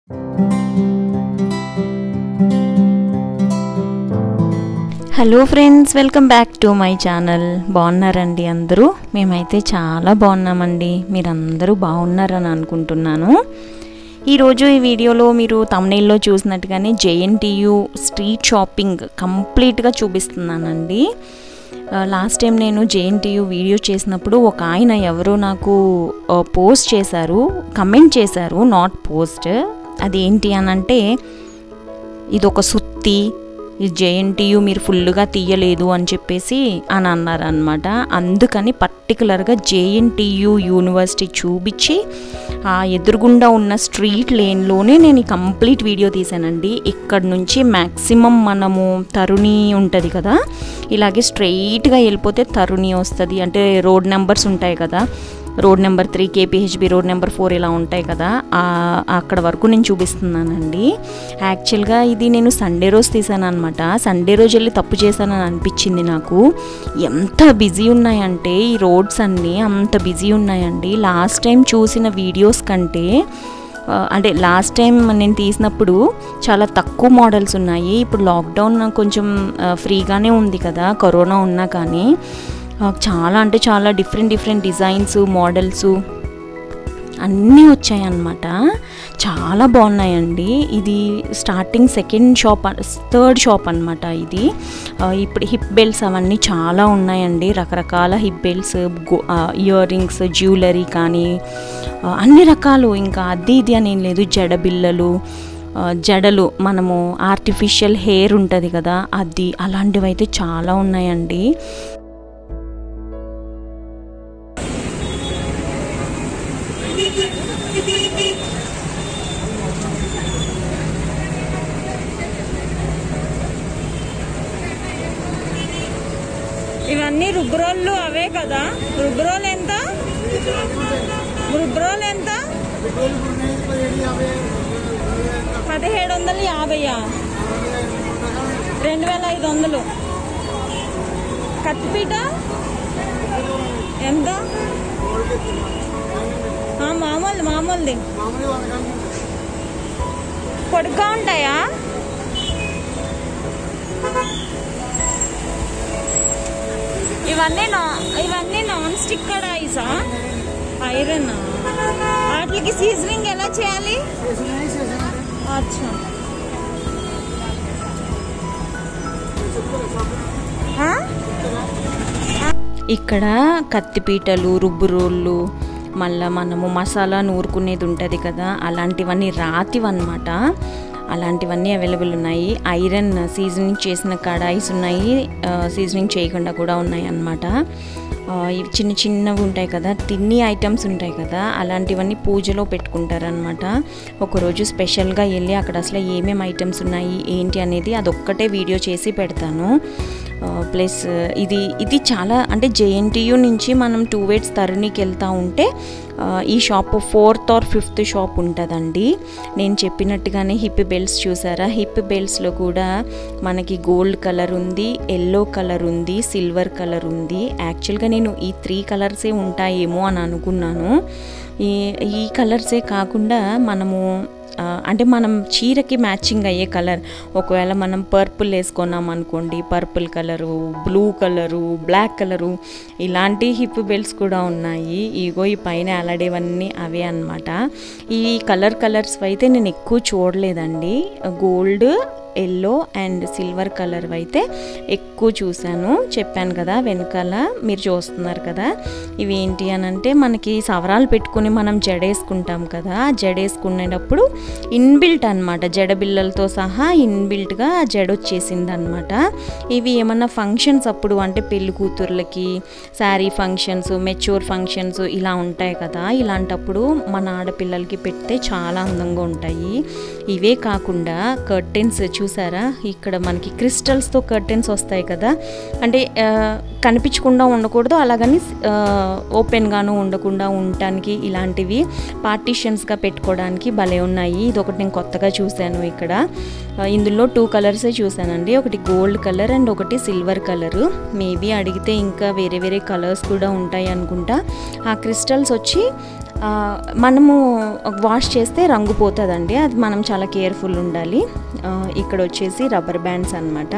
hello friends welcome back to my channel బాగున్నారండి అందరూ మేమైతే చాలా బాగున్నామండి మీరందరూ బాగున్నారని అనుకుంటున్నాను ఈరోజు ఈ వీడియోలో మీరు తమిళలో చూసినట్టుగానే జేఎన్టీయు స్ట్రీట్ షాపింగ్ కంప్లీట్గా చూపిస్తున్నానండి లాస్ట్ టైం నేను జేఎన్టీయు వీడియో చేసినప్పుడు ఒక ఆయన ఎవరో నాకు పోస్ట్ చేశారు కమెంట్ చేశారు నాట్ పోస్ట్ అది ఏంటి అని అంటే ఇది ఒక సుత్తి ఈ జేఎన్టీయు మీరు ఫుల్గా తీయలేదు అని చెప్పేసి అని అన్నారనమాట అందుకని పర్టికులర్గా జేఎన్టీయు యూనివర్సిటీ చూపించి ఆ ఎదురుగుండా ఉన్న స్ట్రీట్ లేన్లోనే నేను ఈ కంప్లీట్ వీడియో తీసానండి ఇక్కడ నుంచి మ్యాక్సిమం మనము తరుణి ఉంటుంది కదా ఇలాగే స్ట్రైట్గా వెళ్ళిపోతే తరుణి వస్తుంది అంటే రోడ్ నెంబర్స్ ఉంటాయి కదా road number three KPHB road number four ఇలా ఉంటాయి కదా అక్కడ వరకు నేను చూపిస్తున్నానండి యాక్చువల్గా ఇది నేను సండే రోజు తీసాను అనమాట సండే రోజు వెళ్ళి తప్పు చేశానని అనిపించింది నాకు ఎంత బిజీ ఉన్నాయంటే ఈ రోడ్స్ అన్నీ అంత బిజీ ఉన్నాయండి లాస్ట్ టైం చూసిన వీడియోస్ కంటే అంటే లాస్ట్ టైం నేను తీసినప్పుడు చాలా తక్కువ మోడల్స్ ఉన్నాయి ఇప్పుడు లాక్డౌన్ కొంచెం ఫ్రీగానే ఉంది కదా కరోనా ఉన్నా కానీ చాలా అంటే చాలా డిఫరెంట్ డిఫరెంట్ డిజైన్స్ మోడల్స్ అన్నీ వచ్చాయన్నమాట చాలా బాగున్నాయండి ఇది starting second shop third shop అనమాట ఇది ఇప్పుడు హిప్ బెల్ట్స్ అవన్నీ చాలా ఉన్నాయండి రకరకాల hip belts ear rings jewellery కానీ అన్ని రకాలు ఇంకా అది ఇది అని ఏం లేదు జడబిల్లలు జడలు మనము ఆర్టిఫిషియల్ హెయిర్ ఉంటుంది కదా అది అలాంటివి అయితే చాలా ఉన్నాయండి ఇవన్నీ రుబ్రోళ్ళు అవే కదా రుబ్రోలు ఎంత రుబ్రోలు ఎంత పదిహేడు వందలు యాభైయా రెండు వేల ఐదు వందలు కత్తిపీట ఎంత మామూలు మామూలుది పొడుగ్గా ఉంటాయా ఇవన్నీ నా ఇవన్నీ నాన్ స్టిక్ కడాయిసా ఐరన్ వాటికి సీజనింగ్ ఎలా చేయాలి అచ్చా ఇక్కడ కత్తిపీటలు రుబ్బు రోళ్ళు మళ్ళీ మనము మసాలా నూరుకునేది ఉంటుంది కదా అలాంటివన్నీ రాతివన్నమాట అలాంటివన్నీ అవైలబుల్ ఉన్నాయి ఐరన్ సీజనింగ్ చేసిన కడాయిస్ ఉన్నాయి సీజనింగ్ చేయకుండా కూడా ఉన్నాయి అన్నమాట ఇవి చిన్న చిన్నవి ఉంటాయి కదా తిన్ని ఐటమ్స్ ఉంటాయి కదా అలాంటివన్నీ పూజలో పెట్టుకుంటారనమాట ఒకరోజు స్పెషల్గా వెళ్ళి అక్కడ అసలు ఏమేమి ఐటమ్స్ ఉన్నాయి ఏంటి అనేది అదొక్కటే వీడియో చేసి పెడతాను ప్లస్ ఇది ఇది చాలా అంటే జేఎన్టీయు నుంచి మనం టూ వేట్స్ తరుణికి వెళ్తూ ఉంటే ఈ shop fourth or fifth shop ఉంటుందండి నేను చెప్పినట్టుగానే హిప్ బెల్ట్స్ చూసారా హిప్ బెల్ట్స్లో కూడా మనకి గోల్డ్ కలర్ ఉంది ఎల్లో కలర్ ఉంది సిల్వర్ కలర్ ఉంది యాక్చువల్గా నేను ఈ త్రీ కలర్సే ఉంటాయేమో అని అనుకున్నాను ఈ ఈ కలర్సే కాకుండా మనము అంటే మనం చీరకి మ్యాచింగ్ అయ్యే కలర్ ఒకవేళ మనం పర్పుల్ వేసుకున్నాం అనుకోండి purple colour blue colour black colour ఇలాంటి హిప్ బెల్ట్స్ కూడా ఉన్నాయి ఇగో ఈ పైన అలాడేవన్నీ అవే అనమాట ఈ కలర్ కలర్స్ అయితే నేను ఎక్కువ చూడలేదండి gold yellow and silver colour అయితే ఎక్కువ చూశాను చెప్పాను కదా వెనకాల మీరు చూస్తున్నారు కదా ఇవి ఏంటి అని అంటే మనకి సవరాలు పెట్టుకుని మనం జడేసుకుంటాం కదా జడేసుకునేటప్పుడు ఇన్బిల్ట్ అనమాట జడబిల్లలతో సహా ఇన్బిల్ట్గా జడొచ్చేసింది అనమాట ఇవి ఏమన్నా ఫంక్షన్స్ అప్పుడు అంటే పెళ్లి కూతుర్లకి శారీ ఫంక్షన్స్ మెచ్యూర్ ఫంక్షన్స్ ఇలా ఉంటాయి కదా ఇలాంటప్పుడు మన ఆడపిల్లలకి పెడితే చాలా అందంగా ఉంటాయి ఇవే కాకుండా కర్టెన్స్ చూసారా ఇక్కడ మనకి క్రిస్టల్స్తో కర్టెన్స్ వస్తాయి కదా అంటే కనిపించకుండా ఉండకూడదు అలాగని ఓపెన్గాను ఉండకుండా ఉండటానికి ఇలాంటివి పార్టీషన్స్గా పెట్టుకోవడానికి భలే ఉన్నాయి ఇది ఒకటి నేను కొత్తగా చూశాను ఇక్కడ ఇందులో టూ కలర్సే చూశానండి ఒకటి గోల్డ్ కలర్ అండ్ ఒకటి సిల్వర్ కలర్ మేబీ అడిగితే ఇంకా వేరే వేరే కలర్స్ కూడా ఉంటాయి అనుకుంటా ఆ క్రిస్టల్స్ వచ్చి ఆ, మనము వాష్ చేస్తే రంగు పోతుందండి అది మనం చాలా కేర్ఫుల్ ఉండాలి ఆ, ఇక్కడ వచ్చేసి రబ్బర్ బ్యాండ్స్ అనమాట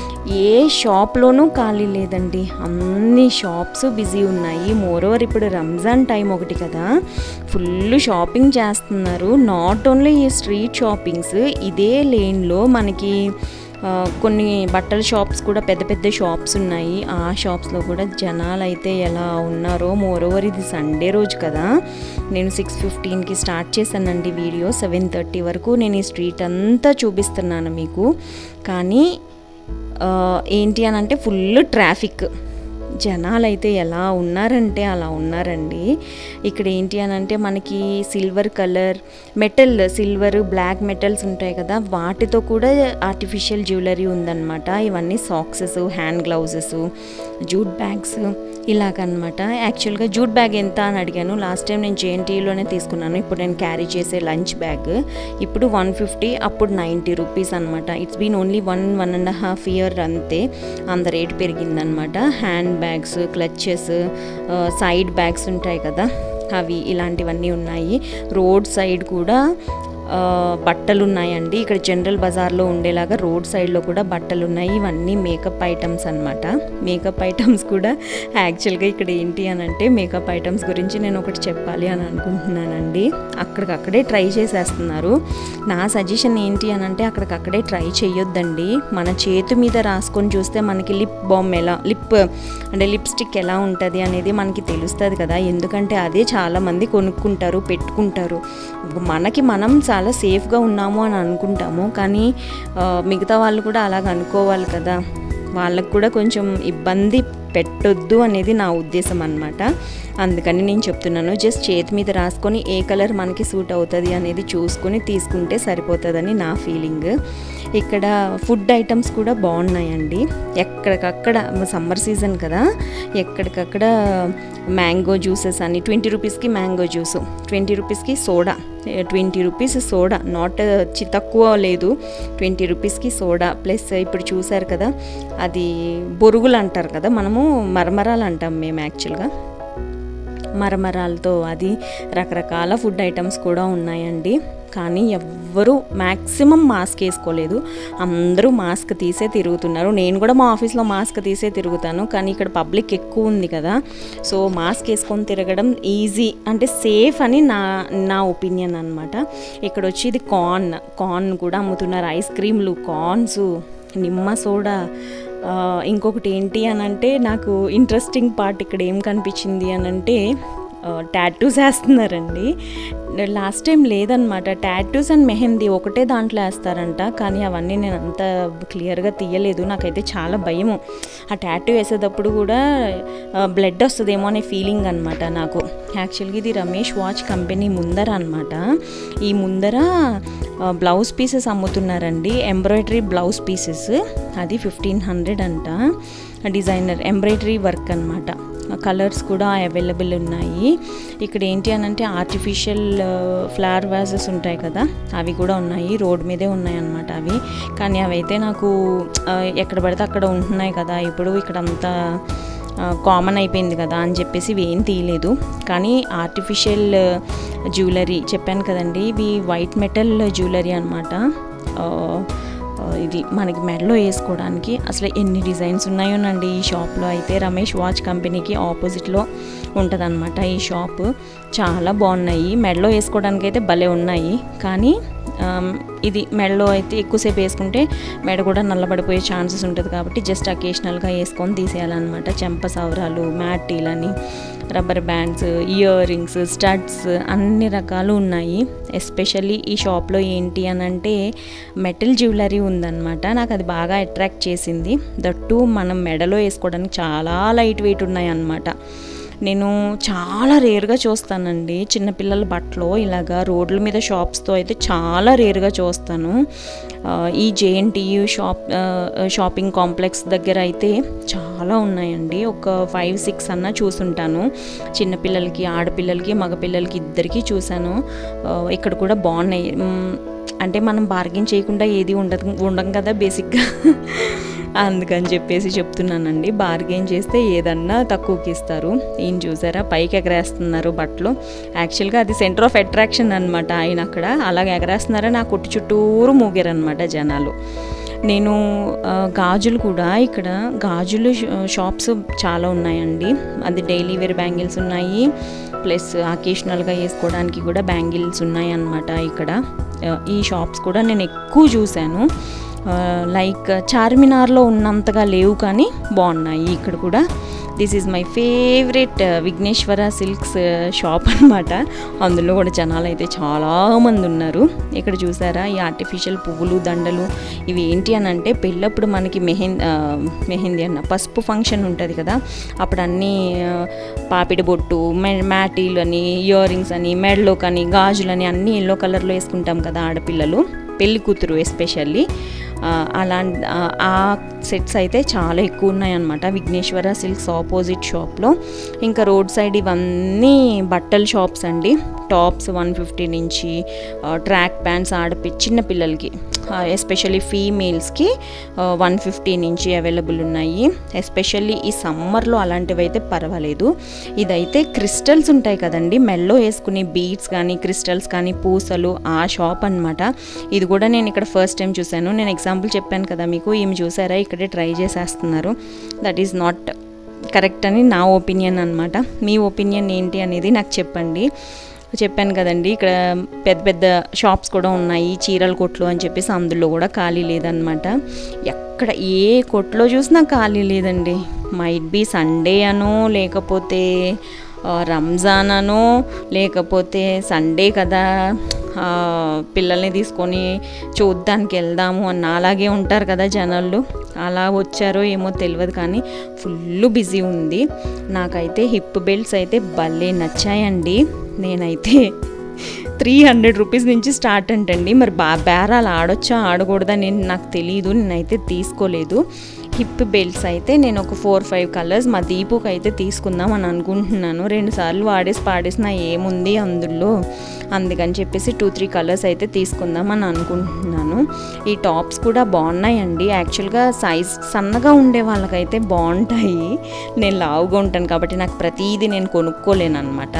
ఏ షాప్లోనూ ఖాళీ లేదండి అన్ని షాప్స్ బిజీ ఉన్నాయి మోరోవర్ ఇప్పుడు రంజాన్ టైం ఒకటి కదా ఫుల్ షాపింగ్ చేస్తున్నారు నాట్ ఓన్లీ ఈ స్ట్రీట్ షాపింగ్స్ ఇదే లేన్లో మనకి ఆ, కొన్ని బట్టల షాప్స్ కూడా పెద్ద పెద్ద షాప్స్ ఉన్నాయి ఆ షాప్స్లో కూడా జనాలు అయితే ఎలా ఉన్నారో మోరోవర్ ఇది సండే రోజు కదా నేను సిక్స్ ఫిఫ్టీన్కి స్టార్ట్ చేశానండి వీడియో సెవెన్ థర్టీ వరకు నేను ఈ స్ట్రీట్ అంతా చూపిస్తున్నాను మీకు కానీ ఆ, ఏంటి అని అంటే ఫుల్ ట్రాఫిక్ జనాలు అయితే ఎలా ఉన్నారంటే అలా ఉన్నారండి ఇక్కడ ఏంటి అని అంటే మనకి silver colour metal silver black metals ఉంటాయి కదా వాటితో కూడా ఆర్టిఫిషియల్ జ్యువెలరీ ఉందన్నమాట ఇవన్నీ socks hand gloves jute bags ఇలాగనమాట యాక్చువల్గా జూట్ బ్యాగ్ ఎంత అని అడిగాను లాస్ట్ టైం నేను జేఎన్టీలోనే తీసుకున్నాను ఇప్పుడు నేను క్యారీ చేసే లంచ్ బ్యాగ్ ఇప్పుడు వన్ ఫిఫ్టీ అప్పుడు నైంటీ రూపీస్ అనమాట it's been only one one and half year అంతే అంత రేట్ పెరిగిందనమాట hand bags clutches side bags ఉంటాయి కదా అవి ఇలాంటివన్నీ ఉన్నాయి రోడ్ సైడ్ కూడా ఆ, బట్టలు ఉన్నాయండి ఇక్కడ జనరల్ బజార్లో ఉండేలాగా రోడ్ సైడ్లో కూడా బట్టలు ఉన్నాయి ఇవన్నీ మేకప్ ఐటమ్స్ అనమాట మేకప్ ఐటమ్స్ కూడా యాక్చువల్గా ఇక్కడ ఏంటి అని అంటే మేకప్ ఐటమ్స్ గురించి నేను ఒకటి చెప్పాలి అని అనుకుంటున్నానండి అక్కడికక్కడే ట్రై చేసేస్తున్నారు నా సజెషన్ ఏంటి అని అంటే అక్కడికక్కడే ట్రై చేయొద్దండి మన చేతి మీద రాసుకొని చూస్తే మనకి లిప్ బామ్ ఎలా లిప్ అంటే లిప్స్టిక్ ఎలా ఉంటుంది అనేది మనకి తెలుస్తుంది కదా ఎందుకంటే అదే చాలామంది కొనుక్కుంటారు పెట్టుకుంటారు మనకి మనం చాలా సేఫ్గా ఉన్నాము అని అనుకుంటాము కానీ ఆ, మిగతా వాళ్ళు కూడా అలాగ అనుకోవాలి కదా వాళ్ళకు కూడా కొంచెం ఇబ్బంది పెట్టొద్దు అనేది నా ఉద్దేశం అనమాట అందుకని నేను చెప్తున్నాను జస్ట్ చేతి మీద రాసుకొని ఏ కలర్ మనకి సూట్ అవుతుంది అనేది చూసుకొని తీసుకుంటే సరిపోతుందని నా ఫీలింగ్ ఇక్కడ ఫుడ్ ఐటమ్స్ కూడా బాగున్నాయండి ఎక్కడికక్కడ సమ్మర్ సీజన్ కదా ఎక్కడికక్కడ మ్యాంగో జ్యూసెస్ అని ట్వంటీ రూపీస్కి మ్యాంగో జ్యూస్ ట్వంటీ రూపీస్కి soda twenty rupees soda not చి తక్కువ లేదు ట్వంటీ రూపీస్కి సోడా ప్లస్ ఇప్పుడు చూసారు కదా అది బొరుగులు అంటారు కదా మనము మరమరాలు అంటాం మేము యాక్చువల్గా మరమరాలతో అది రకరకాల ఫుడ్ ఐటమ్స్ కూడా ఉన్నాయండి కానీ ఎవ్వరూ మ్యాక్సిమం మాస్క్ వేసుకోలేదు అందరూ మాస్క్ తీసే తిరుగుతున్నారు నేను కూడా మా ఆఫీస్లో మాస్క్ తీసే తిరుగుతాను కానీ ఇక్కడ పబ్లిక్ ఎక్కువ ఉంది కదా సో మాస్క్ వేసుకొని తిరగడం ఈజీ అంటే సేఫ్ అని నా నా ఒపీనియన్ అనమాట ఇక్కడ వచ్చి ఇది కార్న్ కార్న్ కూడా అమ్ముతున్నారు ఐస్ క్రీమ్లు కార్న్స్ నిమ్మ సోడా ఆ, ఇంకొకటి ఏంటి అని అంటే నాకు ఇంట్రెస్టింగ్ పార్ట్ ఇక్కడ ఏం కనిపించింది అని అంటే టాటూస్ వేస్తున్నారండి లాస్ట్ టైం లేదనమాట టాటూస్ అండ్ మెహందీ ఒకటే దాంట్లో వేస్తారంట కానీ అవన్నీ నేను అంత క్లియర్గా తీయలేదు నాకైతే చాలా భయము ఆ టాటూ వేసేటప్పుడు కూడా బ్లడ్ వస్తుందేమో అనే ఫీలింగ్ అనమాట నాకు యాక్చువల్గా ఇది రమేష్ వాచ్ కంపెనీ ముందర అనమాట ఈ ముందర బ్లౌజ్ పీసెస్ అమ్ముతున్నారండి ఎంబ్రాయిడరీ బ్లౌజ్ పీసెస్ అది ఫిఫ్టీన్ హండ్రెడ్ అంట డిజైనర్ ఎంబ్రాయిడరీ వర్క్ అనమాట కలర్స్ కూడా అవైలబుల్ ఉన్నాయి ఇక్కడ ఏంటి అని అంటే ఆర్టిఫిషియల్ ఫ్లవర్ వాజెస్ ఉంటాయి కదా అవి కూడా ఉన్నాయి రోడ్ మీదే ఉన్నాయి అన్నమాట అవి కానీ అవి అయితే నాకు ఆ, ఎక్కడ పడితే అక్కడ ఉంటున్నాయి కదా ఇప్పుడు ఇక్కడ అంతా కామన్ అయిపోయింది కదా అని చెప్పేసి ఇవి ఏం తీయలేదు కానీ ఆర్టిఫిషియల్ జ్యువెలరీ చెప్పాను కదండి ఇవి వైట్ మెటల్ జ్యువెలరీ అనమాట ఇది మనకి మెడలో వేసుకోవడానికి అసలు ఎన్ని డిజైన్స్ ఉన్నాయోనండి ఈ షాప్లో అయితే రమేష్ వాచ్ కంపెనీకి ఆపోజిట్లో ఉంటుందన్నమాట ఈ షాప్ చాలా బాగున్నాయి మెడలో వేసుకోవడానికి అయితే భలే ఉన్నాయి కానీ ఆమ్, ఇది మెడలో అయితే ఎక్కువసేపు వేసుకుంటే మెడ కూడా నల్లబడిపోయే ఛాన్సెస్ ఉంటుంది కాబట్టి జస్ట్ అకేషనల్గా వేసుకొని తీసేయాలన్నమాట చెంప సవరాలు మ్యాటీలని rubber bands ear rings studs అన్ని రకాలు ఉన్నాయి ఎస్పెషల్లీ ఈ షాప్లో ఏంటి అని అంటే మెటల్ జ్యువెలరీ ఉందన్నమాట నాకు అది బాగా అట్రాక్ట్ చేసింది దట్టు మనం మెడలో వేసుకోవడానికి చాలా లైట్ వెయిట్ ఉన్నాయి అన్నమాట నేను చాలా రేర్గా చూస్తానండి చిన్నపిల్లల బట్టలు ఇలాగా రోడ్ల మీద షాప్స్తో అయితే చాలా రేర్గా చూస్తాను ఆ, ఈ జేఎన్టీయు షాప్ ఆ, షాపింగ్ కాంప్లెక్స్ దగ్గర అయితే చాలా ఉన్నాయండి ఒక ఫైవ్ సిక్స్ అన్న చూసుంటాను చిన్నపిల్లలకి ఆడపిల్లలకి మగపిల్లలకి ఇద్దరికి చూశాను ఆ, ఇక్కడ కూడా బాగున్నాయి మ్, అంటే మనం బార్గెన్ చేయకుండా ఏది ఉండదు ఉండం కదా బేసిక్గా అందుకని చెప్పేసి చెప్తున్నానండి బార్గెన్ చేస్తే ఏదన్నా తక్కువకి ఇస్తారు ఈయన చూసారా పైకి ఎగరేస్తున్నారు బట్టలు యాక్చువల్గా అది సెంటర్ ఆఫ్ అట్రాక్షన్ అనమాట ఆయన అక్కడ అలాగే ఎగరేస్తున్నారని ఆ కొట్టు చుట్టూరు మూగారనమాట జనాలు నేను ఆ, గాజులు కూడా ఇక్కడ గాజులు ష- షాప్స్ చాలా ఉన్నాయండి అది డైలీ వేర్ బ్యాంగిల్స్ ఉన్నాయి ప్లస్ అకేషనల్గా వేసుకోవడానికి కూడా బ్యాంగిల్స్ ఉన్నాయి అన్నమాట ఇక్కడ ఆ, ఈ షాప్స్ కూడా నేను ఎక్కువ చూశాను ఆ, లైక్ చార్మినార్లో ఉన్నంతగా లేవు కానీ బాగున్నాయి ఇక్కడ కూడా this is my favourite Vighneshwara silks shop అనమాట అందులో కూడా జనాలు అయితే చాలామంది ఉన్నారు ఇక్కడ చూసారా ఈ ఆర్టిఫిషియల్ పువ్వులు దండలు ఇవి ఏంటి అని అంటే పెళ్ళప్పుడు మనకి మెహెం ఆ, మెహందీ అన్న పసుపు ఫంక్షన్ ఉంటుంది కదా అప్పుడు అన్నీ ఆ, పాపిడి బొట్టు మె మ్యాటీలు అని ఇయర్ రింగ్స్ అని మెడలో కానీ గాజులని అన్నీ ఎల్లో కలర్లో వేసుకుంటాం కదా ఆడపిల్లలు పెళ్లి కూతురు ఎస్పెషల్లీ అలా ఆ సెట్స్ అయితే చాలా ఎక్కువ ఉన్నాయన్నమాట విఘ్నేశ్వర సిల్క్స్ ఆపోజిట్ షాప్లో ఇంకా రోడ్ సైడ్ ఇవన్నీ బట్టల షాప్స్ అండి టాప్స్ వన్ ఫిఫ్టీ నుంచి ట్రాక్ ప్యాంట్స్ ఆడపి చిన్న పిల్లలకి ఎస్పెషల్లీ ఫీమేల్స్కి వన్ ఫిఫ్టీ నుంచి అవైలబుల్ ఉన్నాయి ఎస్పెషల్లీ ఈ సమ్మర్లో అలాంటివి అయితే పర్వాలేదు ఇదైతే క్రిస్టల్స్ ఉంటాయి కదండి మెల్లో వేసుకునే బీడ్స్ కానీ క్రిస్టల్స్ కానీ పూసలు ఆ షాప్ అనమాట ఇది కూడా నేను ఇక్కడ ఫస్ట్ టైం చూశాను నేను ఎగ్జాంపుల్ చెప్పాను కదా మీకు ఈమె చూసారా ఇక్కడే ట్రై చేసేస్తున్నారు దట్ ఈస్ నాట్ కరెక్ట్ అని నా ఒపీనియన్ అనమాట మీ ఒపీనియన్ ఏంటి అనేది నాకు చెప్పండి చెప్పాను కదండి ఇక్కడ పెద్ద పెద్ద షాప్స్ కూడా ఉన్నాయి చీరల కొట్లు అని చెప్పేసి అందులో కూడా ఖాళీ లేదనమాట ఎక్కడ ఏ కొట్లో చూసినా ఖాళీ లేదండి మైట్ బీ సండే అనో లేకపోతే ఆ, రంజాన్ అనో లేకపోతే సండే కదా ఆ, పిల్లల్ని తీసుకొని చూడ్డానికి వెళ్దాము అన్న అలాగే ఉంటారు కదా జనాలు అలా వచ్చారో ఏమో తెలియదు కానీ ఫుల్ బిజీ ఉంది నాకైతే హిప్ బెల్ట్స్ అయితే భలే నచ్చాయండి నేనైతే త్రీ హండ్రెడ్ రూపీస్ నుంచి స్టార్ట్ అంటండి మరి బా బేరాలు ఆడొచ్చా ఆడకూడదా నేను నాకు తెలియదు నేనైతే తీసుకోలేదు హిప్ బెల్ట్స్ అయితే నేను ఒక ఫోర్ ఫైవ్ కలర్స్ మా దీపుకి అయితే తీసుకుందాం అని అనుకుంటున్నాను రెండు సార్లు వాడేసి పాడేసిన ఏముంది అందులో అందుకని చెప్పేసి టూ త్రీ కలర్స్ అయితే తీసుకుందాం అని అనుకుంటున్నాను ఈ టాప్స్ కూడా బాగున్నాయండి యాక్చువల్గా సైజ్ సన్నగా ఉండే వాళ్ళకైతే బాగుంటాయి నేను లావుగా ఉంటాను కాబట్టి నాకు ప్రతిదీ నేను కొనుక్కోలేను అనమాట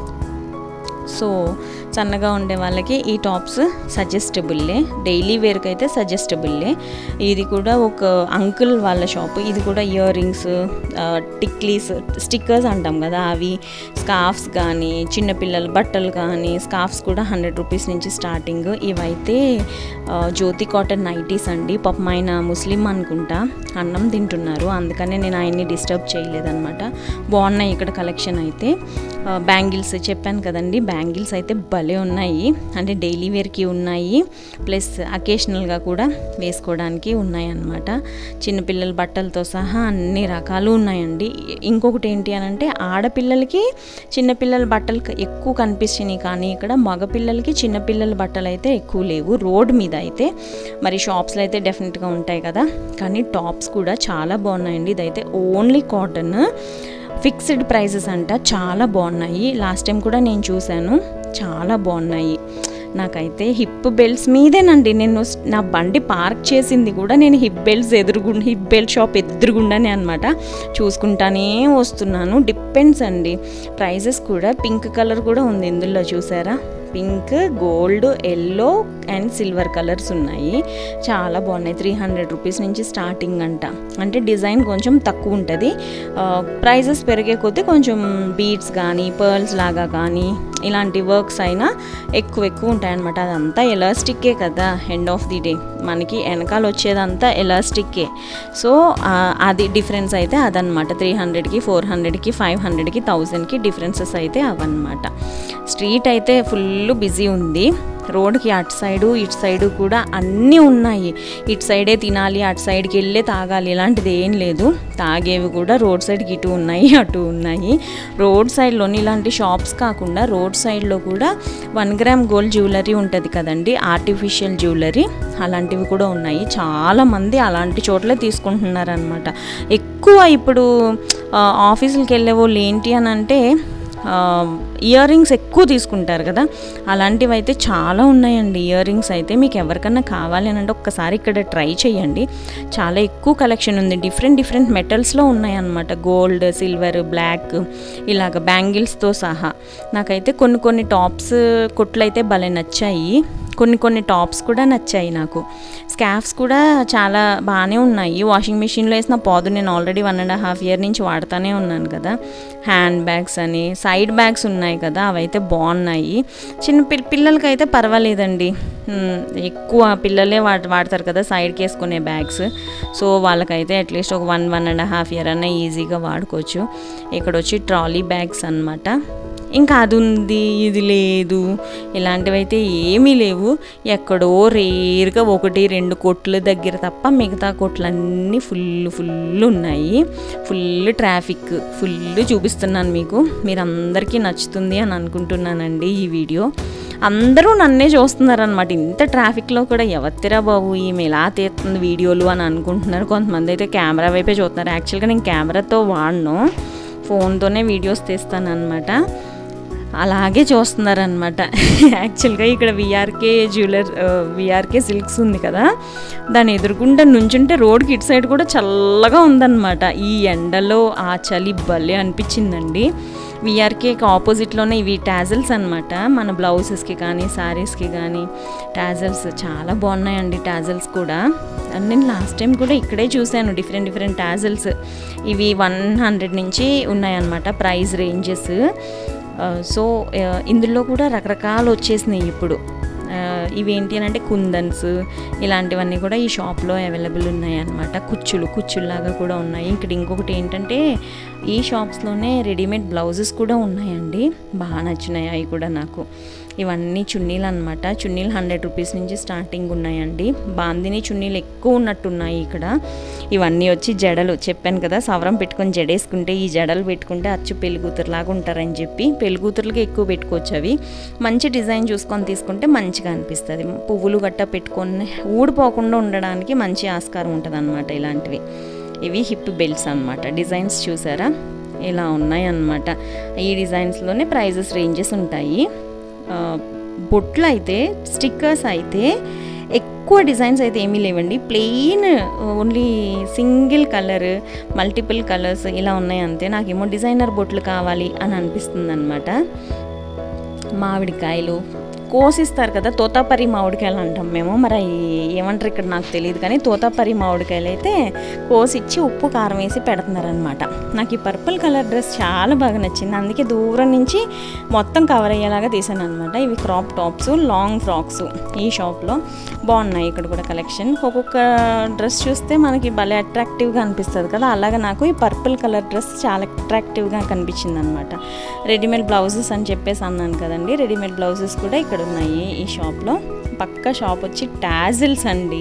సో సన్నగా ఉండే వాళ్ళకి ఈ టాప్స్ సజెస్టబుల్లే డైలీ వేర్కి అయితే సజెస్టబుల్లే ఇది కూడా ఒక అంకుల్ వాళ్ళ షాప్ ఇది కూడా ఇయర్ రింగ్స్ టిక్లీస్ స్టిక్కర్స్ అంటాం కదా అవి స్కార్ఫ్స్ కానీ చిన్నపిల్లల బట్టలు కానీ స్కార్ఫ్స్ కూడా హండ్రెడ్ రూపీస్ నుంచి స్టార్టింగ్ ఇవైతే ఆ, జ్యోతి కాటన్ నైటీస్ అండి పాపం ఆయన ముస్లిం అనుకుంటా అన్నం తింటున్నారు అందుకనే నేను ఆయన్ని డిస్టర్బ్ చేయలేదన్నమాట బాగున్నాయి ఇక్కడ కలెక్షన్ అయితే బ్యాంగిల్స్ చెప్పాను కదండి బ్యాంగిల్స్ అయితే భలే ఉన్నాయి అంటే డైలీ వేర్కి ఉన్నాయి ప్లస్ అకేషనల్గా కూడా వేసుకోవడానికి ఉన్నాయి అన్నమాట చిన్నపిల్లల బట్టలతో సహా అన్ని రకాలు ఉన్నాయండి ఇంకొకటి ఏంటి అని అంటే ఆడపిల్లలకి చిన్నపిల్లల బట్టలు క- ఎక్కువ కనిపిస్తున్నాయి కానీ ఇక్కడ మగపిల్లలకి చిన్నపిల్లల బట్టలు అయితే ఎక్కువ లేవు రోడ్ మీద అయితే మరి షాప్స్లో అయితే డెఫినెట్గా ఉంటాయి కదా కానీ టాప్స్ కూడా చాలా బాగున్నాయండి ఇదైతే ఓన్లీ కాటన్ ఫిక్స్డ్ ప్రైసెస్ అంట చాలా బాగున్నాయి లాస్ట్ టైం కూడా నేను చూశాను చాలా బాగున్నాయి నాకైతే హిప్ బెల్ట్స్ మీదేనండి నేను స్- నా బండి పార్క్ చేసింది కూడా నేను హిప్ బెల్ట్స్ ఎదురుగుండా హిప్ బెల్ట్ షాప్ ఎదురుగుండానే అనమాట చూసుకుంటానే వస్తున్నాను డిపెండ్స్ అండి ప్రైజెస్ కూడా పింక్ కలర్ కూడా ఉంది ఇందులో చూసారా pink gold yellow and silver colours ఉన్నాయి చాలా బాగున్నాయి త్రీ హండ్రెడ్ రూపీస్ నుంచి స్టార్టింగ్ అంట అంటే డిజైన్ కొంచెం తక్కువ ఉంటుంది ప్రైజెస్ పెరిగే కొద్దీ కొంచెం బీడ్స్ కానీ పర్ల్స్ లాగా కానీ ఇలాంటి వర్క్స్ అయినా ఎక్కువ ఎక్కువ ఉంటాయన్నమాట అదంతా ఎలాస్టిక్కే కదా ఎండ్ ఆఫ్ ది డే మనకి వెనకాల వచ్చేదంతా ఎలాస్టిక్కే సో ఆ, అది డిఫరెన్స్ అయితే అదనమాట త్రీ హండ్రెడ్కి ఫోర్ హండ్రెడ్కి ఫైవ్ హండ్రెడ్కి థౌజండ్కి డిఫరెన్సెస్ అయితే అవన్నమాట స్ట్రీట్ అయితే ఫుల్ బిజీ ఉంది రోడ్కి అటు సైడు ఇటు సైడు కూడా అన్నీ ఉన్నాయి ఇటు సైడే తినాలి అటు సైడ్కి వెళ్ళే తాగాలి ఇలాంటిది ఏం లేదు తాగేవి కూడా రోడ్ సైడ్కి ఇటు ఉన్నాయి అటు ఉన్నాయి రోడ్ సైడ్లోని ఇలాంటి షాప్స్ కాకుండా రోడ్ సైడ్లో కూడా వన్ గ్రామ్ గోల్డ్ జ్యువెలరీ ఉంటుంది కదండి ఆర్టిఫిషియల్ జ్యువెలరీ అలాంటివి కూడా ఉన్నాయి చాలామంది అలాంటి చోట్లే తీసుకుంటున్నారనమాట ఎక్కువ ఇప్పుడు ఆ, ఆఫీసులకు వెళ్ళే వాళ్ళు ఏంటి అని అంటే ఆ, ఇయర్ రింగ్స్ ఎక్కువ తీసుకుంటారు కదా అలాంటివి అయితే చాలా ఉన్నాయండి ఇయర్ రింగ్స్ అయితే మీకు ఎవరికన్నా కావాలి అని అంటే ఒక్కసారి ఇక్కడ ట్రై చేయండి చాలా ఎక్కువ కలెక్షన్ ఉంది డిఫరెంట్ డిఫరెంట్ మెటల్స్లో ఉన్నాయన్నమాట గోల్డ్ సిల్వర్ బ్లాక్ ఇలాగ బ్యాంగిల్స్తో సహా నాకైతే కొన్ని కొన్ని టాప్స్ కుట్లు అయితే భలే నచ్చాయి కొన్ని కొన్ని టాప్స్ కూడా నచ్చాయి నాకు స్కాఫ్స్ కూడా చాలా బాగానే ఉన్నాయి వాషింగ్ మిషన్లో వేసిన పోదు నేను already one and half year నుంచి వాడుతూనే ఉన్నాను కదా హ్యాండ్ బ్యాగ్స్ అని సైడ్ బ్యాగ్స్ ఉన్నాయి కదా అవైతే బాగున్నాయి చిన్న పిల్ పిల్లలకి అయితే పర్వాలేదండి మ్, ఎక్కువ పిల్లలే వాడ వాడతారు కదా సైడ్కి వేసుకునే బ్యాగ్స్ సో వాళ్ళకైతే అట్లీస్ట్ ఒక one one and half year అన్న ఈజీగా వాడుకోవచ్చు ఇక్కడ వచ్చి ట్రాలీ బ్యాగ్స్ అన్నమాట ఇంకా అది ఉంది ఇది లేదు ఇలాంటివి అయితే ఏమీ లేవు ఎక్కడో రేరుగా ఒకటి రెండు కొట్ల దగ్గర తప్ప మిగతా కొట్లన్నీ ఫుల్ ఫుల్ ఉన్నాయి ఫుల్ ట్రాఫిక్ ఫుల్ చూపిస్తున్నాను మీకు మీరు అందరికీ నచ్చుతుంది అని అనుకుంటున్నానండి ఈ వీడియో అందరూ నన్నే చూస్తున్నారనమాట ఇంత ట్రాఫిక్లో కూడా ఎవరిరా బాబు ఈమె ఎలా తీస్తుంది వీడియోలు అని అనుకుంటున్నారు కొంతమంది అయితే కెమెరా వైపే చూస్తున్నారు యాక్చువల్గా నేను కెమెరాతో వాడను ఫోన్తోనే వీడియోస్ తీస్తాను అనమాట అలాగే చూస్తున్నారనమాట యాక్చువల్గా ఇక్కడ విఆర్కే జ్యువెలర్ విఆర్కే సిల్క్స్ ఉంది కదా దాని ఎదురుకుండా నుంచుంటే రోడ్కి ఇటు సైడ్ కూడా చల్లగా ఉందన్నమాట ఈ ఎండలో ఆ చలి భలే అనిపించిందండి విఆర్కేకి ఆపోజిట్లోనే ఇవి టాజల్స్ అనమాట మన బ్లౌజెస్కి కానీ శారీస్కి కానీ టాజల్స్ చాలా బాగున్నాయండి టాజల్స్ కూడా అండ్ నేను లాస్ట్ టైం కూడా ఇక్కడే చూశాను డిఫరెంట్ డిఫరెంట్ టాజల్స్ ఇవి వన్ హండ్రెడ్ నుంచి ఉన్నాయన్నమాట ప్రైస్ రేంజెస్ సో ఇందులో కూడా రకరకాలు వచ్చేసినాయి ఇప్పుడు ఆ, ఇవేంటి అని అంటే కుందన్స్ ఇలాంటివన్నీ కూడా ఈ షాప్లో అవైలబుల్ ఉన్నాయి అన్నమాట కుచ్చులు కుచ్చుల్లాగా కూడా ఉన్నాయి ఇక్కడ ఇంకొకటి ఏంటంటే ఈ షాప్స్లోనే రెడీమేడ్ బ్లౌజెస్ కూడా ఉన్నాయండి బాగా నచ్చినాయి అవి కూడా నాకు ఇవన్నీ చున్నీలు అనమాట చున్నీలు హండ్రెడ్ రూపీస్ నుంచి స్టార్టింగ్ ఉన్నాయండి బాందిని చున్నీలు ఎక్కువ ఉన్నట్టున్నాయి ఇక్కడ ఇవన్నీ వచ్చి జడలు చెప్పాను కదా సవరం పెట్టుకొని జడేసుకుంటే ఈ జడలు పెట్టుకుంటే అచ్చు పెళ్ళికూతురులాగా ఉంటారని చెప్పి పెళ్ళికూతురులకి ఎక్కువ పెట్టుకోవచ్చు అవి మంచి డిజైన్ చూసుకొని తీసుకుంటే మంచిగా అనిపిస్తుంది పువ్వులు గట్ట పెట్టుకొని ఊడిపోకుండా ఉండడానికి మంచి ఆస్కారం ఉంటుంది అనమాట ఇలాంటివి ఇవి హిప్ బెల్ట్స్ అనమాట డిజైన్స్ చూసారా ఇలా ఉన్నాయి అన్నమాట ఈ డిజైన్స్లోనే ప్రైజెస్ రేంజెస్ ఉంటాయి ఆ, బొట్లు అయితే స్టిక్కర్స్ అయితే ఎక్కువ డిజైన్స్ అయితే ఏమీ లేవండి plain only single colour multiple colours ఇలా ఉన్నాయి అంతే నాకేమో డిజైనర్ బొట్లు కావాలి అని అనిపిస్తుంది అనమాట మామిడికాయలు కోసిస్తారు కదా తోతాపరి మామిడికాయలు అంటాం మేము మరి అవి ఏమంటారు ఇక్కడ నాకు తెలియదు కానీ తోతాపరి మామిడికాయలు అయితే కోసిచ్చి ఉప్పు కారం వేసి పెడుతున్నారనమాట నాకు ఈ పర్పుల్ కలర్ డ్రెస్ చాలా బాగా నచ్చింది అందుకే దూరం నుంచి మొత్తం కవర్ అయ్యేలాగా తీసాను అనమాట ఇవి క్రాప్ టాప్స్ లాంగ్ ఫ్రాక్స్ ఈ షాప్లో బాగున్నాయి ఇక్కడ కూడా కలెక్షన్ ఒక్కొక్క డ్రెస్ చూస్తే మనకి భలే అట్రాక్టివ్గా అనిపిస్తుంది కదా అలాగే నాకు ఈ పర్పుల్ కలర్ డ్రెస్ చాలా అట్రాక్టివ్గా కనిపించింది అనమాట రెడీమేడ్ బ్లౌజెస్ అని చెప్పేసి అన్నాను కదండి రెడీమేడ్ బ్లౌజెస్ కూడా ఇక్కడ ఉన్నాయి ఈ షాప్లో పక్క షాప్ వచ్చి టాజిల్స్ అండి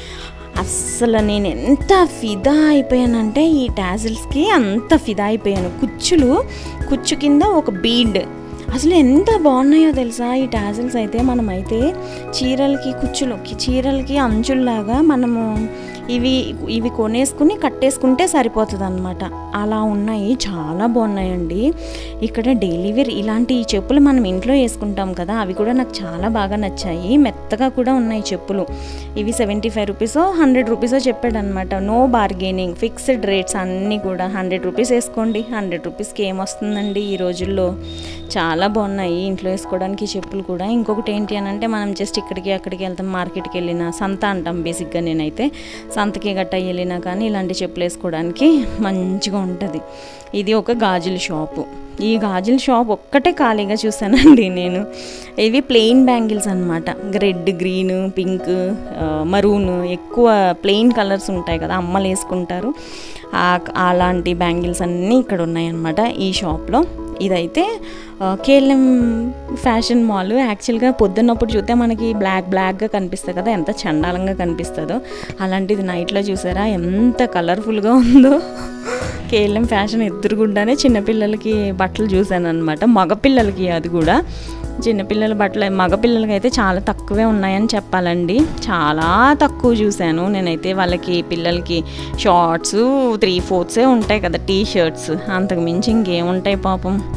అస్సలు నేను ఎంత ఫిదా అయిపోయానంటే ఈ టాజిల్స్కి అంత ఫిదా అయిపోయాను కుచ్చులు కుచ్చు కింద ఒక బీడ్ అసలు ఎంత బాగున్నాయో తెలుసా ఈ టాజిల్స్ అయితే మనమైతే చీరలకి కుచ్చులు చీరలకి అంచుల్లాగా మనము ఇవి ఇవి కొనేసుకుని కట్టేసుకుంటే సరిపోతుంది అనమాట అలా ఉన్నాయి చాలా బాగున్నాయండి ఇక్కడ డైలీ వేర్ ఇలాంటి చెప్పులు మనం ఇంట్లో వేసుకుంటాం కదా అవి కూడా నాకు చాలా బాగా నచ్చాయి మెత్తగా కూడా ఉన్నాయి చెప్పులు ఇవి సెవెంటీ ఫైవ్ రూపీసో హండ్రెడ్ రూపీసో చెప్పాడు అనమాట నో బార్గెనింగ్ ఫిక్స్డ్ రేట్స్ అన్నీ కూడా హండ్రెడ్ రూపీస్ వేసుకోండి హండ్రెడ్ రూపీస్కి ఏమొస్తుందండి ఈ రోజుల్లో చాలా బాగున్నాయి ఇంట్లో వేసుకోవడానికి ఈ చెప్పులు కూడా ఇంకొకటి ఏంటి అని అంటే మనం జస్ట్ ఇక్కడికి అక్కడికి వెళ్తాం మార్కెట్కి వెళ్ళినా సంత అంటాం బేసిక్గా నేనైతే సంతకి గట్ట వెళ్ళినా కానీ ఇలాంటి చెప్పులు వేసుకోవడానికి మంచిగా ఉంటుంది ఇది ఒక గాజుల షాపు ఈ గాజుల షాప్ ఒక్కటే ఖాళీగా చూసానండి నేను ఇవి ప్లెయిన్ బ్యాంగిల్స్ అనమాట రెడ్ గ్రీన్ పింక్ మరూన్ ఎక్కువ ప్లెయిన్ కలర్స్ ఉంటాయి కదా అమ్మలు వేసుకుంటారు ఆ- అలాంటి బ్యాంగిల్స్ అన్నీ ఇక్కడ ఉన్నాయన్నమాట ఈ షాప్లో ఇదైతే ఆ, కేఎల్ఎం ఫ్యాషన్ మాల్ యాక్చువల్గా పొద్దున్నప్పుడు చూస్తే మనకి బ్లాక్ బ్లాక్గా కనిపిస్తుంది కదా ఎంత చండాలంగా కనిపిస్తుందో అలాంటిది నైట్లో చూసారా ఎంత కలర్ఫుల్గా ఉందో కేఎల్ఎం ఫ్యాషన్ ఎదురుగుండానే చిన్నపిల్లలకి బట్టలు చూశాను అనమాట మగపిల్లలకి అది కూడా చిన్నపిల్లల బట్టలు మగపిల్లలకి అయితే చాలా తక్కువే ఉన్నాయని చెప్పాలండి చాలా తక్కువ చూశాను నేనైతే వాళ్ళకి పిల్లలకి షార్ట్స్ త్రీ ఫోర్త్సే ఉంటాయి కదా టీ షర్ట్స్ అంతకు మించి ఇంకేముంటాయి పాపం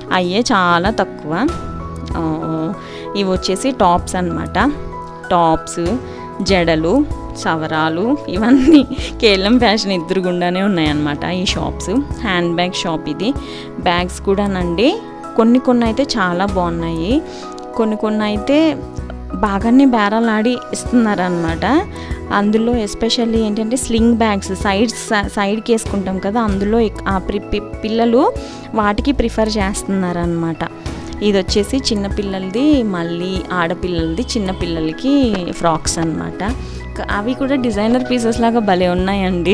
అయ్యే చాలా తక్కువ ఆ, ఇవి వచ్చేసి టాప్స్ అన్నమాట టాప్స్ జడలు సవరాలు ఇవన్నీ కేఎల్ఎం ఫ్యాషన్ ఎదురుగుండానే ఉన్నాయన్నమాట ఈ షాప్స్ హ్యాండ్ బ్యాగ్ షాప్ ఇది బ్యాగ్స్ కూడానండి కొన్ని కొన్ని అయితే చాలా బాగున్నాయి కొన్ని కొన్ని అయితే బాగానే బేరాలాడి ఇస్తున్నారనమాట అందులో ఎస్పెషల్లీ ఏంటంటే స్లింగ్ బ్యాగ్స్ సైడ్ సైడ్కి వేసుకుంటాం కదా అందులో ఎక్- ఆ ప్రి పి- పిల్లలు వాటికి ప్రిఫర్ చేస్తున్నారనమాట ఇది వచ్చేసి చిన్నపిల్లలది మళ్ళీ ఆడపిల్లలది చిన్నపిల్లలకి ఫ్రాక్స్ అనమాట అవి కూడా డిజైనర్ పీసెస్ లాగా భలే ఉన్నాయండి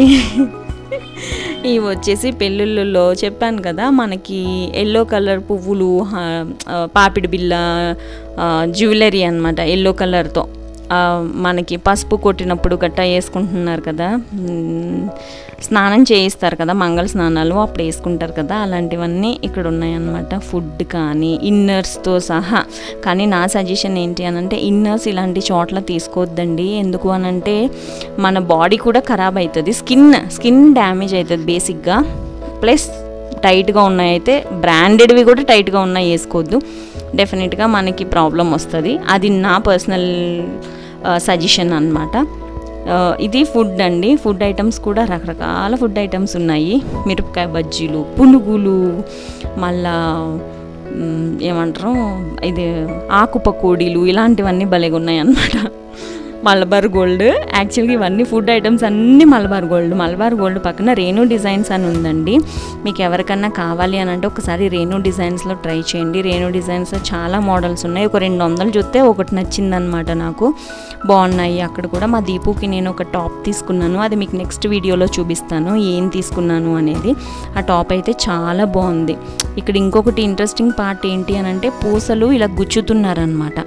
ఇవి వచ్చేసి పెళ్ళిళ్ళలో చెప్పాను కదా మనకి ఎల్లో కలర్ పువ్వులు ఆ, ఆ, పాపిడి బిల్ల ఆ, జ్యువెలరీ అనమాట ఎల్లో కలర్తో ఆ, మనకి పసుపు కొట్టినప్పుడు గట్టా వేసుకుంటున్నారు కదా మ్, స్నానం చేయిస్తారు కదా మంగళ స్నానాలు అప్పుడు వేసుకుంటారు కదా అలాంటివన్నీ ఇక్కడ ఉన్నాయన్నమాట ఫుడ్ కానీ ఇన్నర్స్తో సహా కానీ నా సజెషన్ ఏంటి అని అంటే ఇన్నర్స్ ఇలాంటి చోట్ల తీసుకోవద్దండి ఎందుకు అని అంటే మన బాడీ కూడా ఖరాబ్ అవుతుంది స్కిన్ స్కిన్ డ్యామేజ్ అవుతుంది బేసిక్గా ప్లస్ టైట్గా ఉన్నాయి అయితే బ్రాండెడ్వి కూడా టైట్గా ఉన్నాయి వేసుకోవద్దు డెఫినెట్గా మనకి ప్రాబ్లం వస్తుంది అది నా పర్సనల్ సజెషన్ అనమాట ఇది ఫుడ్ అండి ఫుడ్ ఐటమ్స్ కూడా రకరకాల ఫుడ్ ఐటమ్స్ ఉన్నాయి మిరపకాయ బజ్జీలు పునుగులు మళ్ళా మ్, ఏమంటారు ఇది ఆకు పకోడీలు ఇలాంటివన్నీ భలేగా ఉన్నాయి అన్నమాట మలబార్ గోల్డ్ యాక్చువల్గా ఇవన్నీ ఫుడ్ ఐటమ్స్ అన్నీ మలబార్ గోల్డ్ మలబార్ గోల్డ్ పక్కన రేణు డిజైన్స్ అని ఉందండి మీకు ఎవరికన్నా కావాలి అని అంటే ఒకసారి రేణు డిజైన్స్లో ట్రై చేయండి రేణు డిజైన్స్లో చాలా మోడల్స్ ఉన్నాయి ఒక రెండు వందలు చూస్తే ఒకటి నచ్చిందనమాట నాకు బాగున్నాయి అక్కడ కూడా మా దీపుకి నేను ఒక టాప్ తీసుకున్నాను అది మీకు నెక్స్ట్ వీడియోలో చూపిస్తాను ఏం తీసుకున్నాను అనేది ఆ టాప్ అయితే చాలా బాగుంది ఇక్కడ ఇంకొకటి ఇంట్రెస్టింగ్ పార్ట్ ఏంటి అని అంటే పూసలు ఇలా గుచ్చుతున్నారనమాట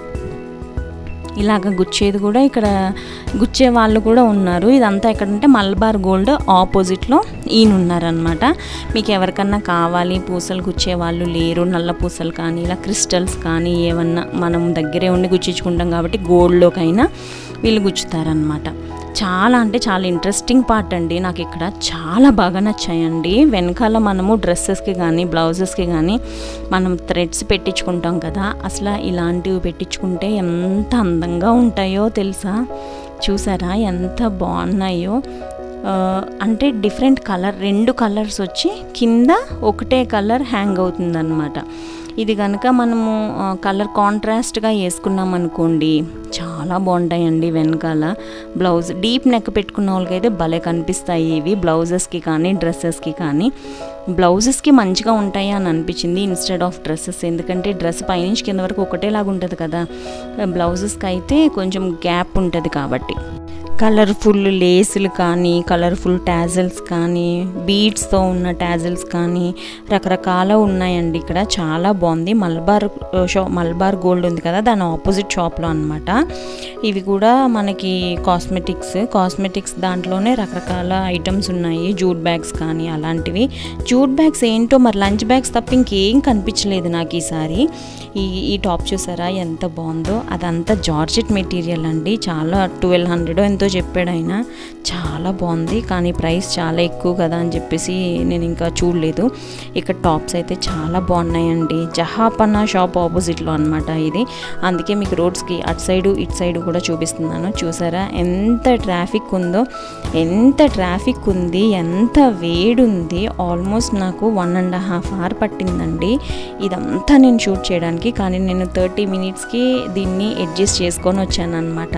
ఇలాగ గుచ్చేది కూడా ఇక్కడ గుచ్చే వాళ్ళు కూడా ఉన్నారు ఇదంతా ఎక్కడంటే మల్బార్ గోల్డ్ ఆపోజిట్లో ఈయన ఉన్నారనమాట మీకు ఎవరికన్నా కావాలి పూసలు గుచ్చే వాళ్ళు లేరు నల్ల పూసలు కానీ ఇలా క్రిస్టల్స్ కానీ ఏమన్నా మనం దగ్గరే ఉండి గుచ్చించుకుంటాం కాబట్టి గోల్డ్లోకైనా వీళ్ళు గుచ్చుతారనమాట చాలా అంటే చాలా ఇంట్రెస్టింగ్ పార్ట్ అండి నాకు ఇక్కడ చాలా బాగా నచ్చాయండి వెనకాల మనము డ్రెస్సెస్కి కానీ బ్లౌజెస్కి కానీ మనం థ్రెడ్స్ పెట్టించుకుంటాం కదా అసలు ఇలాంటివి పెట్టించుకుంటే ఎంత అందంగా ఉంటాయో తెలుసా చూసారా ఎంత బాగున్నాయో ఆ, అంటే డిఫరెంట్ కలర్ రెండు కలర్స్ వచ్చి కింద ఒకటే కలర్ హ్యాంగ్ అవుతుందన్నమాట ఇది కనుక మనము ఆ, కలర్ కాంట్రాస్ట్గా వేసుకున్నాం అనుకోండి చాలా బాగుంటాయండి వెనకాల బ్లౌజ్ డీప్ నెక్ పెట్టుకున్న వాళ్ళకైతే భలే కనిపిస్తాయి ఇవి బ్లౌజెస్కి కానీ డ్రెస్సెస్కి కానీ బ్లౌజెస్కి మంచిగా ఉంటాయి అని అనిపించింది ఇన్స్టెడ్ ఆఫ్ డ్రెస్సెస్ ఎందుకంటే డ్రెస్ పైనుంచి కింద వరకు ఒకటేలాగా ఉంటుంది కదా బ్లౌజెస్కి అయితే కొంచెం గ్యాప్ ఉంటుంది కాబట్టి కలర్ఫుల్ లేసులు కానీ కలర్ఫుల్ టాజల్స్ కానీ బీడ్స్తో ఉన్న టాజల్స్ కానీ రకరకాల ఉన్నాయండి ఇక్కడ చాలా బాగుంది మల్బార్ ఆ, షా మల్బార్ గోల్డ్ ఉంది కదా దాని ఆపోజిట్ షాప్లో అనమాట ఇవి కూడా మనకి కాస్మెటిక్స్ కాస్మెటిక్స్ దాంట్లోనే రకరకాల ఐటమ్స్ ఉన్నాయి జూట్ బ్యాగ్స్ కానీ అలాంటివి జూట్ బ్యాగ్స్ ఏంటో మరి లంచ్ బ్యాగ్స్ తప్ప ఇంకేం కనిపించలేదు నాకు ఈసారి ఈ ఈ టాప్ చూసారా ఎంత బాగుందో అదంతా జార్జెట్ మెటీరియల్ అండి చాలా ట్వెల్వ్ హండ్రెడ్ ఎంతో చెప్పాడు ఆయన చాలా బాగుంది కానీ ప్రైస్ చాలా ఎక్కువ కదా అని చెప్పేసి నేను ఇంకా చూడలేదు ఇక్కడ టాప్స్ అయితే చాలా బాగున్నాయండి జహాపన్నా షాప్ ఆపోజిట్లో అనమాట ఇది అందుకే మీకు రోడ్స్కి అటు సైడు ఇటు సైడు కూడా చూపిస్తున్నాను చూసారా ఎంత ట్రాఫిక్ ఉందో ఎంత ట్రాఫిక్ ఉంది ఎంత వేడి ఉంది ఆల్మోస్ట్ నాకు వన్ అండ్ హాఫ్ అవర్ పట్టిందండి ఇదంతా నేను షూట్ చేయడానికి కానీ నేను థర్టీ మినిట్స్కి దీన్ని అడ్జస్ట్ చేసుకొని వచ్చాను అనమాట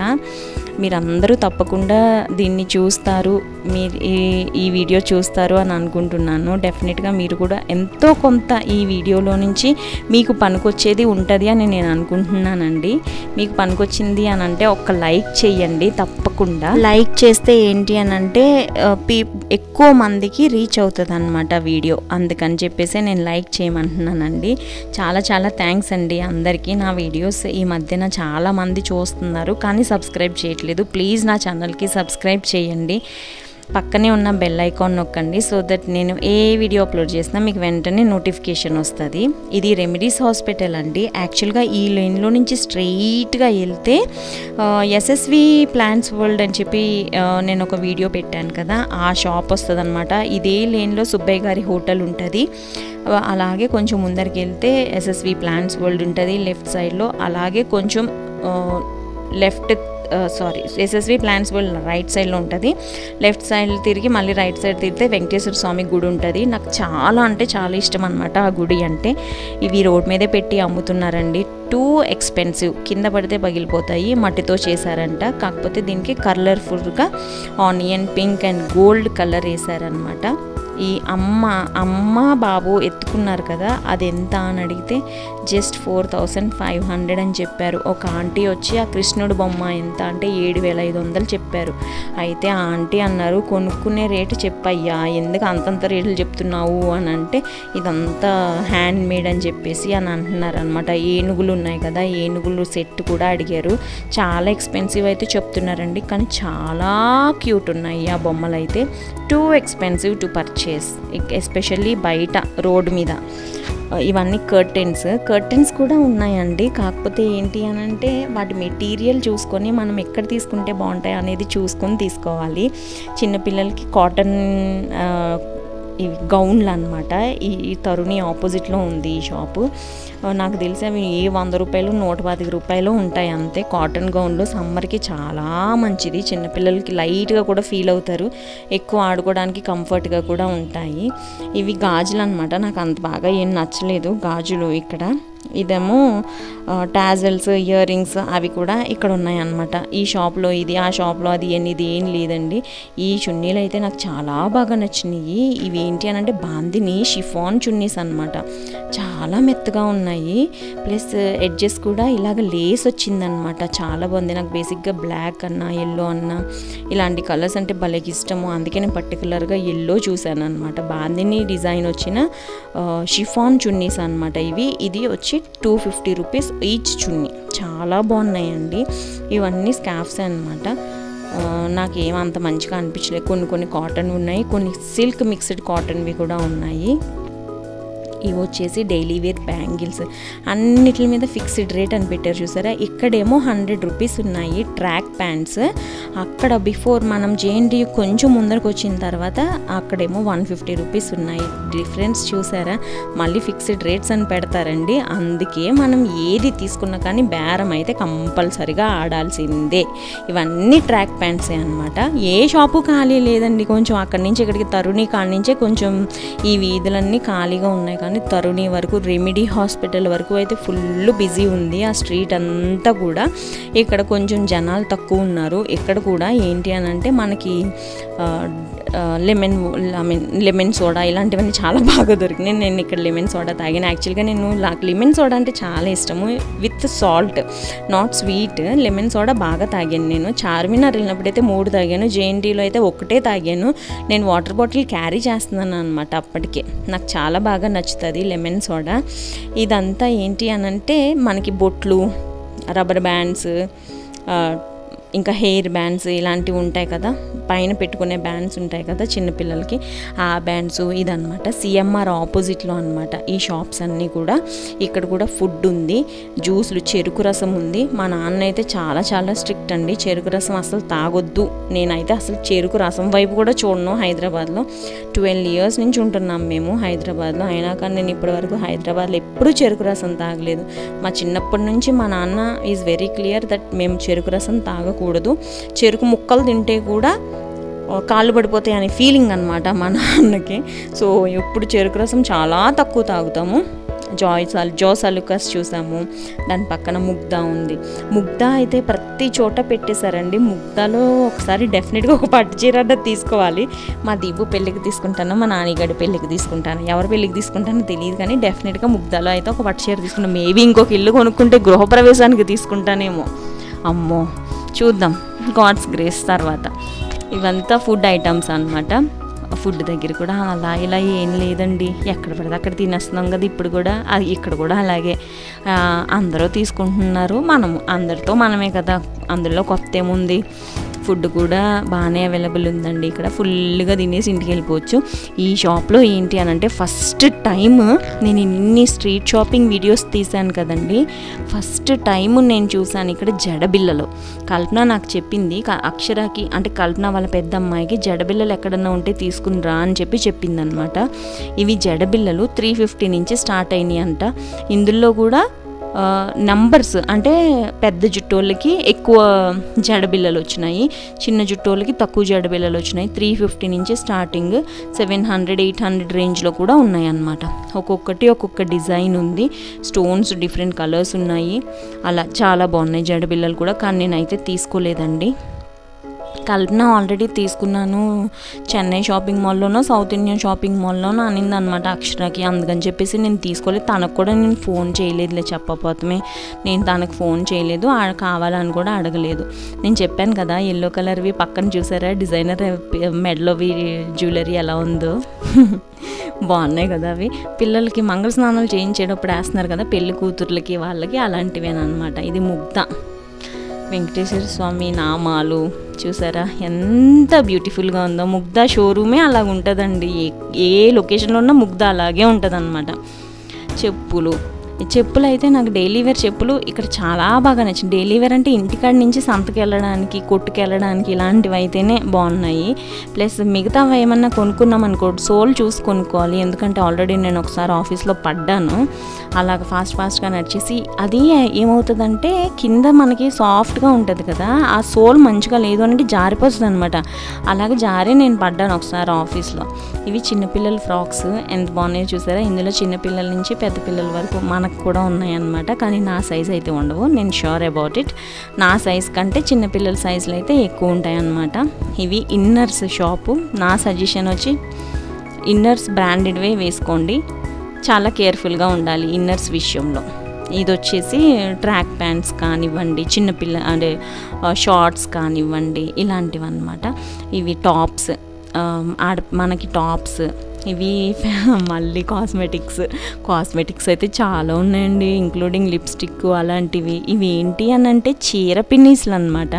మీరందరూ తప్పకుండా దీన్ని చూస్తారు మీరు ఈ ఈ వీడియో చూస్తారు అని అనుకుంటున్నాను డెఫినెట్గా మీరు కూడా ఎంతో కొంత ఈ వీడియోలో నుంచి మీకు పనికొచ్చేది ఉంటుంది అని నేను అనుకుంటున్నానండి మీకు పనికొచ్చింది అని అంటే ఒక లైక్ చేయండి తప్పకుండా లైక్ చేస్తే ఏంటి అని అంటే ఆ, పీ ఎక్కువ మందికి రీచ్ అవుతుంది అనమాట వీడియో అందుకని చెప్పేసి నేను లైక్ చేయమంటున్నానండి చాలా చాలా థ్యాంక్స్ అండి అందరికీ నా వీడియోస్ ఈ మధ్యన చాలా మంది చూస్తున్నారు కానీ సబ్స్క్రైబ్ చేయట్లేదు ప్లీజ్ నా ఛానల్కి సబ్స్క్రైబ్ చేయండి పక్కనే ఉన్న బెల్ ఐకాన్ నొక్కండి సో దట్ నేను ఏ వీడియో అప్లోడ్ చేసినా మీకు వెంటనే నోటిఫికేషన్ వస్తుంది ఇది రెమెడీస్ హాస్పిటల్ అండి యాక్చువల్గా ఈ లైన్లో నుంచి స్ట్రెయిట్గా వెళ్తే ఎస్ఎస్వి ప్లాంట్స్ వరల్డ్ అని చెప్పి ఆ, నేను ఒక వీడియో పెట్టాను కదా ఆ షాప్ వస్తుంది అనమాట ఇదే లేన్లో సుబ్బయ్య గారి హోటల్ ఉంటుంది ఆ, అలాగే కొంచెం ముందరికి వెళ్తే ఎస్ఎస్వి ప్లాంట్స్ వరల్డ్ ఉంటుంది లెఫ్ట్ సైడ్లో అలాగే కొంచెం left sorry SSV plants world right సైడ్లో ఉంటుంది లెఫ్ట్ సైడ్ తిరిగి మళ్ళీ రైట్ సైడ్ తిరిగితే వెంకటేశ్వర స్వామి గుడి ఉంటుంది నాకు చాలా అంటే చాలా ఇష్టం అనమాట ఆ గుడి అంటే ఇవి రోడ్ మీదే పెట్టి అమ్ముతున్నారండి టూ ఎక్స్పెన్సివ్ కింద పడితే పగిలిపోతాయి మట్టితో చేశారంట కాకపోతే దీనికి కలర్ఫుల్గా onion pink and gold colour వేశారనమాట ఈ అమ్మ అమ్మ బాబు ఎత్తుకున్నారు కదా అది ఎంత అని అడిగితే just four thousand five hundred అని చెప్పారు ఒక ఆంటీ వచ్చి ఆ కృష్ణుడు బొమ్మ ఎంత అంటే ఏడు వేల ఐదు వందలు చెప్పారు అయితే ఆ ఆంటీ అన్నారు కొనుక్కునే రేటు చెప్పయ్యా ఎందుకు అంతంత రేట్లు చెప్తున్నావు అని అంటే ఇదంతా హ్యాండ్ మేడ్ అని చెప్పేసి అని అంటున్నారు అనమాట ఏనుగులు ఉన్నాయి కదా ఏనుగులు సెట్ కూడా అడిగారు చాలా ఎక్స్పెన్సివ్ అయితే చెప్తున్నారండి కానీ చాలా క్యూట్ ఉన్నాయి ఆ బొమ్మలు అయితే too expensive to purchase especially బయట రోడ్ మీద ఇవన్నీ కర్టెన్స్ కర్టెన్స్ కూడా ఉన్నాయండి కాకపోతే ఏంటి అని అంటే వాటి మెటీరియల్ చూసుకొని మనం ఎక్కడ తీసుకుంటే బాగుంటాయి అనేది చూసుకొని తీసుకోవాలి చిన్నపిల్లలకి కాటన్ ఆ, ఇవి గౌన్లు అనమాట ఈ ఈ తరుణి ఆపోజిట్లో ఉంది ఈ షాపు ఆ, నాకు తెలిసి అవి ఏ వంద రూపాయలు నూట పాతిక రూపాయలు ఉంటాయి అంతే కాటన్ గౌన్లు సమ్మర్కి చాలా మంచిది చిన్నపిల్లలకి లైట్గా కూడా ఫీల్ అవుతారు ఎక్కువ ఆడుకోవడానికి కంఫర్ట్గా కూడా ఉంటాయి ఇవి గాజులు అనమాట నాకు అంత బాగా ఏం నచ్చలేదు గాజులు ఇక్కడ ఇదేమో టాజల్స్ ఇయర్ రింగ్స్ అవి కూడా ఇక్కడ ఉన్నాయన్నమాట ఈ షాప్లో ఇది ఆ షాప్లో అది అని ఇది ఏం లేదండి ఈ చున్నీలు అయితే నాకు చాలా బాగా నచ్చినాయి ఇవి ఏంటి అని అంటే బాందిని షిఫాన్ చున్నీస్ అనమాట చాలా మెత్తగా ఉన్నాయి ప్లస్ ఎడ్జెస్ కూడా ఇలాగ లేస్ వచ్చిందనమాట చాలా బాగుంది నాకు బేసిక్గా బ్లాక్ అన్న ఎల్లో అన్న ఇలాంటి కలర్స్ అంటే భలేకి ఇష్టము అందుకే నేను పర్టికులర్గా ఎల్లో చూశాను అనమాట బాందిని డిజైన్ వచ్చిన ఆ, షిఫాన్ చున్నీస్ అనమాట ఇవి ఇది వచ్చి టూ ఫిఫ్టీ రూపీస్ ఈచ్ చున్నీ చాలా బాగున్నాయండి ఇవన్నీ స్కాఫ్స్ అనమాట నాకు ఏమంత మంచిగా అనిపించలేదు కొన్ని కొన్ని కాటన్ ఉన్నాయి కొన్ని సిల్క్ మిక్స్డ్ కాటన్వి కూడా ఉన్నాయి ఇవి వచ్చేసి డైలీ వేర్ బ్యాంగిల్స్ అన్నిటి మీద ఫిక్స్డ్ రేట్ అని పెట్టారు చూసారా ఇక్కడేమో హండ్రెడ్ రూపీస్ ఉన్నాయి ట్రాక్ ప్యాంట్స్ అక్కడ బిఫోర్ మనం జేఎన్టీ కొంచెం ముందరకు వచ్చిన తర్వాత అక్కడేమో వన్ ఫిఫ్టీ రూపీస్ ఉన్నాయి డిఫరెన్స్ చూసారా మళ్ళీ ఫిక్స్డ్ రేట్స్ అని పెడతారండి అందుకే మనం ఏది తీసుకున్నా కానీ బేరం అయితే కంపల్సరిగా ఆడాల్సిందే ఇవన్నీ ట్రాక్ ప్యాంట్సే అనమాట ఏ షాపు ఖాళీ లేదండి కొంచెం అక్కడి నుంచి ఇక్కడికి తరుణి కాడి నుంచే కొంచెం ఈ వీధులన్నీ ఖాళీగా ఉన్నాయి కానీ తరుణి వరకు రెమిడీ హాస్పిటల్ వరకు అయితే ఫుల్ బిజీ ఉంది ఆ స్ట్రీట్ అంతా కూడా ఇక్కడ కొంచెం జనాలు తక్కువ ఉన్నారు ఇక్కడ కూడా ఏంటి అని అంటే మనకి lemon I mean lemon soda ఇలాంటివన్నీ చాలా బాగా దొరికినాయి నేను ఇక్కడ లెమన్ సోడా తాగాను యాక్చువల్గా నేను నాకు లెమన్ సోడా అంటే చాలా ఇష్టము with salt not sweet lemon soda బాగా తాగాను నేను చార్మినార్ వెళ్ళినప్పుడైతే మూడు తాగాను జేఎన్టీలో అయితే ఒకటే తాగాను నేను వాటర్ బాటిల్ క్యారీ చేస్తున్నాను అనమాట అప్పటికే నాకు చాలా బాగా నచ్చుతుంది లెమన్ సోడా ఇదంతా ఏంటి అని అంటే మనకి బొట్లు రబ్బర్ బ్యాండ్స్ ఇంకా హెయిర్ బ్యాండ్స్ ఇలాంటివి ఉంటాయి కదా పైన పెట్టుకునే బ్యాండ్స్ ఉంటాయి కదా చిన్నపిల్లలకి ఆ బ్యాండ్స్ ఇదనమాట సిఎంఆర్ ఆపోజిట్లో అనమాట ఈ షాప్స్ అన్నీ కూడా ఇక్కడ కూడా ఫుడ్ ఉంది జ్యూస్లు చెరుకు రసం ఉంది మా నాన్న అయితే చాలా చాలా స్ట్రిక్ట్ అండి చెరుకు రసం అసలు తాగొద్దు నేనైతే అసలు చెరుకు రసం వైపు కూడా చూడను హైదరాబాద్లో ట్వెల్వ్ ఇయర్స్ నుంచి ఉంటున్నాం మేము హైదరాబాద్లో అయినా కానీ నేను ఇప్పటివరకు హైదరాబాద్లో ఎప్పుడూ చెరుకు రసం తాగలేదు మా చిన్నప్పటి నుంచి మా నాన్న ఈజ్ వెరీ క్లియర్ దట్ మేము చెరుకు రసం తాగకూడదు చెరుకు ముక్కలు తింటే కూడా ఆ, కాళ్ళు పడిపోతాయి అనే ఫీలింగ్ అనమాట మా నాన్నకి సో ఎప్పుడు చెరుకు రసం చాలా తక్కువ తాగుతాము జాయ్ సల్ జో సలుకస్ చూసాము దాని పక్కన ముగ్ధ ఉంది ముగ్ధ అయితే ప్రతి చోట పెట్టేశారండి ముగ్ధలో ఒకసారి డెఫినెట్గా ఒక పట్టు చీర అన్నది తీసుకోవాలి మా దీపు పెళ్ళికి తీసుకుంటాను మా నాన్నగడి పెళ్ళికి తీసుకుంటాను ఎవరి పెళ్ళికి తీసుకుంటానో తెలియదు కానీ డెఫినెట్గా ముగ్ధలో అయితే ఒక పట్టు చీర తీసుకుంటాను మేబీ ఇంకొక ఇల్లు కొనుక్కుంటే గృహప్రవేశానికి తీసుకుంటానేమో అమ్మో చూద్దాం గాడ్స్ గ్రేస్ తర్వాత ఇవంతా ఫుడ్ ఐటమ్స్ అన్నమాట ఫుడ్ దగ్గర కూడా అలా ఇలా ఏం లేదండి ఎక్కడ పడితే అక్కడ తినేస్తున్నాం కదా ఇప్పుడు కూడా అది ఇక్కడ కూడా అలాగే ఆ, అందరూ తీసుకుంటున్నారు మనము అందరితో మనమే కదా అందులో కొత్త ఏముంది ఫుడ్ కూడా బాగానే అవైలబుల్ ఉందండి ఇక్కడ ఫుల్గా తినేసి ఇంటికి వెళ్ళిపోవచ్చు ఈ షాప్లో ఏంటి అని అంటే ఫస్ట్ టైం నేను ఇన్ని స్ట్రీట్ షాపింగ్ వీడియోస్ తీశాను కదండి ఫస్ట్ టైం నేను చూశాను ఇక్కడ జడబిళ్ళలు కల్పన నాకు చెప్పింది క- అక్షరాకి అంటే కల్పన వాళ్ళ పెద్ద అమ్మాయికి జడబిళ్ళలు ఎక్కడన్నా ఉంటే తీసుకుని రా అని చెప్పి చెప్పింది అనమాట ఇవి జడబిళ్ళలు త్రీ ఫిఫ్టీ నుంచి స్టార్ట్ అయినాయి అంట ఇందులో కూడా నంబర్స్ అంటే పెద్ద జుట్టోళ్ళకి ఎక్కువ జడబిళ్ళలు వచ్చినాయి చిన్న జుట్టోళ్ళకి తక్కువ జడబిళ్ళలు వచ్చినాయి త్రీ ఫిఫ్టీ నుంచి starting seven hundred eight hundred రేంజ్లో కూడా ఉన్నాయి అన్నమాట ఒక్కొక్కటి ఒక్కొక్క డిజైన్ ఉంది స్టోన్స్ డిఫరెంట్ కలర్స్ ఉన్నాయి అలా చాలా బాగున్నాయి జడబిళ్ళలు కూడా కానీ నేనైతే తీసుకోలేదండి కల్పన ఆల్రెడీ తీసుకున్నాను చెన్నై షాపింగ్ మాల్లోనో సౌత్ ఇండియన్ షాపింగ్ మాల్లోనో అనింది అనమాట అక్షరకి అందుకని చెప్పేసి నేను తీసుకోలేదు తనకు కూడా నేను ఫోన్ చేయలేదులే చెప్పపోతమే నేను తనకు ఫోన్ చేయలేదు ఆ కావాలని కూడా అడగలేదు నేను చెప్పాను కదా ఎల్లో కలర్వి పక్కన చూసారా డిజైనర్ మెడలోవి జ్యువెలరీ ఎలా ఉందో బాగున్నాయి కదా అవి పిల్లలకి మంగళ స్నానాలు చేయించేటప్పుడు వేస్తున్నారు కదా పెళ్లి కూతుర్లకి వాళ్ళకి అలాంటివేనమాట ఇది ముగ్ధ వెంకటేశ్వర స్వామి నామాలు చూసారా ఎంత బ్యూటిఫుల్గా ఉందో ముగ్ధ షోరూమే అలాగ ఉంటుందండి ఏ ఏ లొకేషన్లో ఉన్న ముగ్ధ అలాగే ఉంటుంది చెప్పులు ఈ చెప్పులు అయితే నాకు డైలీ వేర్ చెప్పులు ఇక్కడ చాలా బాగా నచ్చింది డైలీ వేర్ అంటే ఇంటికాడ నుంచి సంతకి వెళ్ళడానికి కొట్టుకు వెళ్ళడానికి ఇలాంటివి అయితేనే బాగున్నాయి ప్లస్ మిగతావి ఏమన్నా కొనుక్కున్నాం అనుకో సోల్ చూసి కొనుక్కోవాలి ఎందుకంటే ఆల్రెడీ నేను ఒకసారి ఆఫీస్లో పడ్డాను అలాగ ఫాస్ట్ ఫాస్ట్గా నడిచేసి అది ఏమవుతుందంటే కింద మనకి సాఫ్ట్గా ఉంటుంది కదా ఆ సోల్ మంచిగా లేదు అంటే జారిపోతుంది అనమాట అలాగే జారి నేను పడ్డాను ఒకసారి ఆఫీస్లో ఇవి చిన్నపిల్లల ఫ్రాక్స్ ఎంత బాగున్నాయో చూసారా ఇందులో చిన్నపిల్లల నుంచి పెద్ద పిల్లల వరకు మనకు కూడా ఉన్నాయన్నమాట కానీ నా సైజ్ అయితే ఉండవు నేను షూర్ అబౌట్ ఇట్ నా సైజ్ కంటే చిన్నపిల్లల సైజులు అయితే ఎక్కువ ఉంటాయన్నమాట ఇవి ఇన్నర్స్ షాపు నా సజెషన్ వచ్చి ఇన్నర్స్ బ్రాండెడ్వే వేసుకోండి చాలా కేర్ఫుల్గా ఉండాలి ఇన్నర్స్ విషయంలో ఇది వచ్చేసి ట్రాక్ ప్యాంట్స్ కానివ్వండి చిన్నపిల్ల అంటే షార్ట్స్ కానివ్వండి ఇలాంటివి అనమాట ఇవి టాప్స్ ఆడ మనకి టాప్స్ ఇవి మళ్ళీ కాస్మెటిక్స్ కాస్మెటిక్స్ అయితే చాలా ఉన్నాయండి ఇంక్లూడింగ్ లిప్స్టిక్ అలాంటివి ఇవి ఏంటి అని అంటే చీర పిన్నీస్లు అనమాట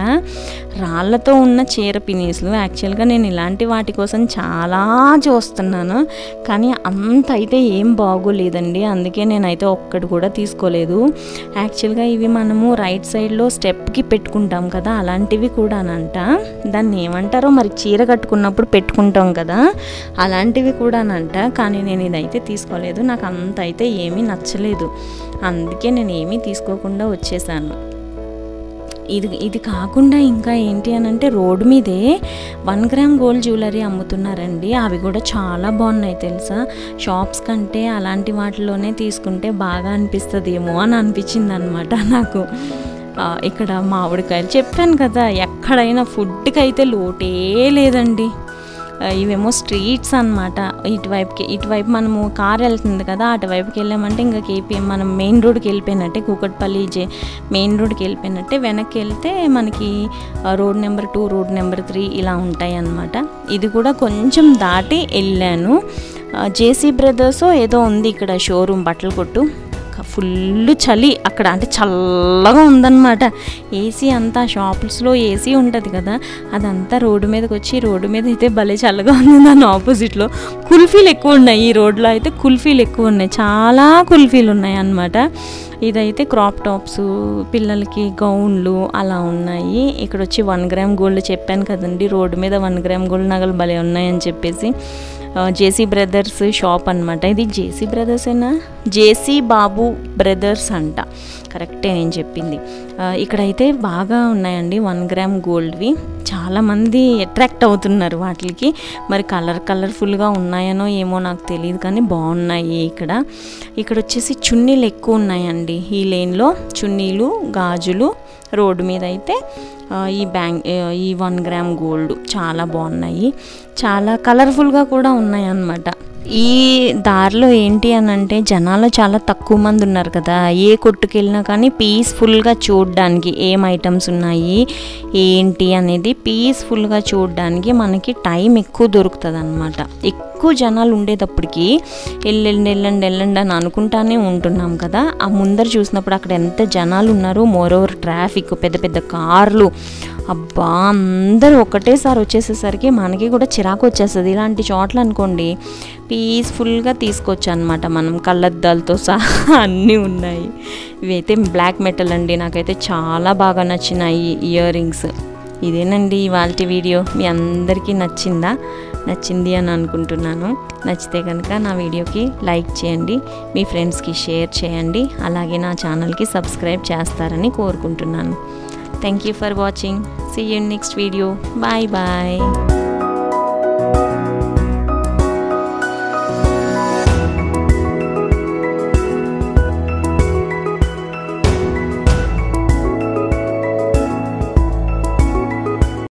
రాళ్ళతో ఉన్న చీర పిన్నీస్లు యాక్చువల్గా నేను ఇలాంటి వాటి కోసం చాలా చూస్తున్నాను కానీ అంత అయితే ఏం బాగోలేదండి అందుకే నేనైతే ఒక్కటి కూడా తీసుకోలేదు యాక్చువల్గా ఇవి మనము రైట్ సైడ్లో స్టెప్కి పెట్టుకుంటాం కదా అలాంటివి కూడానంట దాన్ని ఏమంటారో మరి చీర కట్టుకున్నప్పుడు పెట్టుకుంటాం కదా అలాంటివి కూడానంట కానీ నేను ఇదైతే తీసుకోలేదు నాకు అంత అయితే ఏమీ నచ్చలేదు అందుకే నేను ఏమీ తీసుకోకుండా వచ్చేసాను ఇది ఇది కాకుండా ఇంకా ఏంటి అని అంటే రోడ్డు మీదే వన్ గ్రామ్ గోల్డ్ జ్యువెలరీ అమ్ముతున్నారండి అవి కూడా చాలా బాగున్నాయి తెలుసా షాప్స్ కంటే అలాంటి వాటిలోనే తీసుకుంటే బాగా అనిపిస్తుందేమో అని అనిపించింది అనమాట నాకు ఆ, ఇక్కడ మామిడికాయలు చెప్పాను కదా ఎక్కడైనా ఫుడ్కి అయితే లోటే లేదండి ఆ, ఇవేమో స్ట్రీట్స్ అనమాట ఇటువైపుకి ఇటువైపు మనము కార్ వెళ్తుంది కదా అటువైపుకి వెళ్ళామంటే ఇంకా కేపీఎం మనం మెయిన్ రోడ్కి వెళ్ళిపోయినట్టే కూకట్పల్లి జే మెయిన్ రోడ్కి వెళ్ళిపోయినట్టే వెనక్కి వెళ్తే మనకి ఆ, road number two road number three ఇలా ఉంటాయి అన్నమాట ఇది కూడా కొంచెం దాటి వెళ్ళాను ఆ, జేసీ బ్రదర్స్ ఏదో ఉంది ఇక్కడ షోరూమ్ బట్టల కొట్టు ఫుల్ చలి అక్కడ అంటే చల్లగా ఉందన్నమాట ఏసీ అంతా షాప్స్లో ఏసీ ఉంటుంది కదా అదంతా రోడ్డు మీదకి వచ్చి రోడ్డు మీద అయితే భలే చల్లగా ఉంది దాని ఆపోజిట్లో కుల్ఫీలు ఎక్కువ ఉన్నాయి ఈ రోడ్లో అయితే కుల్ఫీలు ఎక్కువ ఉన్నాయి చాలా కుల్ఫీలు ఉన్నాయి అన్నమాట ఇదైతే క్రాప్ టాప్స్ పిల్లలకి గౌన్లు అలా ఉన్నాయి ఇక్కడ వచ్చి వన్ గ్రామ్ గోల్డ్ చెప్పాను కదండి రోడ్డు మీద వన్ గ్రామ్ గోల్డ్ నగలు భలే ఉన్నాయని చెప్పేసి ఆ, జేసీ బ్రదర్స్ షాప్ అనమాట ఇది జేసీ బ్రదర్సేనా జేసీ బాబు బ్రదర్స్ అంట కరెక్టే నేను చెప్పింది ఆ, ఇక్కడైతే బాగా ఉన్నాయండి వన్ గ్రామ్ గోల్డ్వి చాలామంది అట్రాక్ట్ అవుతున్నారు వాటికి మరి కలర్ కలర్ఫుల్గా ఉన్నాయనో ఏమో నాకు తెలియదు కానీ బాగున్నాయి ఇక్కడ ఇక్కడ వచ్చేసి చున్నీలు ఎక్కువ ఉన్నాయండి ఈ లేన్లో చున్నీలు గాజులు రోడ్డు మీద అయితే ఆ, ఈ బ్యాంక్ ఈ వన్ గ్రామ్ గోల్డ్ చాలా బాగున్నాయి చాలా కలర్ఫుల్గా కూడా ఉన్నాయి అన్నమాట ఈ దారిలో ఏంటి అని అంటే జనాలు చాలా తక్కువ మంది ఉన్నారు కదా ఏ కొట్టుకెళ్ళినా కానీ పీస్ఫుల్గా చూడడానికి ఏం ఐటమ్స్ ఉన్నాయి ఏంటి అనేది పీస్ఫుల్గా చూడడానికి మనకి టైం ఎక్కువ దొరుకుతుంది అనమాట ఎక్కువ జనాలు ఉండేటప్పటికి వెళ్ళండి వెళ్ళండి వెళ్ళండి అని అనుకుంటానే ఉంటున్నాం కదా ఆ ముందర చూసినప్పుడు అక్కడ ఎంత జనాలు ఉన్నారు మోర్ ఓవర్ ట్రాఫిక్ పెద్ద పెద్ద కార్లు అబ్బా అందరూ ఒకటేసారి వచ్చేసేసరికి మనకి కూడా చిరాకు వచ్చేస్తుంది ఇలాంటి చోట్ల అనుకోండి పీస్ఫుల్గా తీసుకోవచ్చు అనమాట మనం కళ్ళద్దాలతో సహా అన్నీ ఉన్నాయి ఇవైతే బ్లాక్ మెటల్ అండి నాకైతే చాలా బాగా నచ్చినాయి ఇయర్ రింగ్స్ ఇదేనండి ఇవాళ వీడియో మీ అందరికీ నచ్చిందా నచ్చింది అని అనుకుంటున్నాను నచ్చితే కనుక నా వీడియోకి లైక్ చేయండి మీ ఫ్రెండ్స్కి షేర్ చేయండి అలాగే నా ఛానల్కి సబ్స్క్రైబ్ చేస్తారని కోరుకుంటున్నాను thank you for watching see you next video bye bye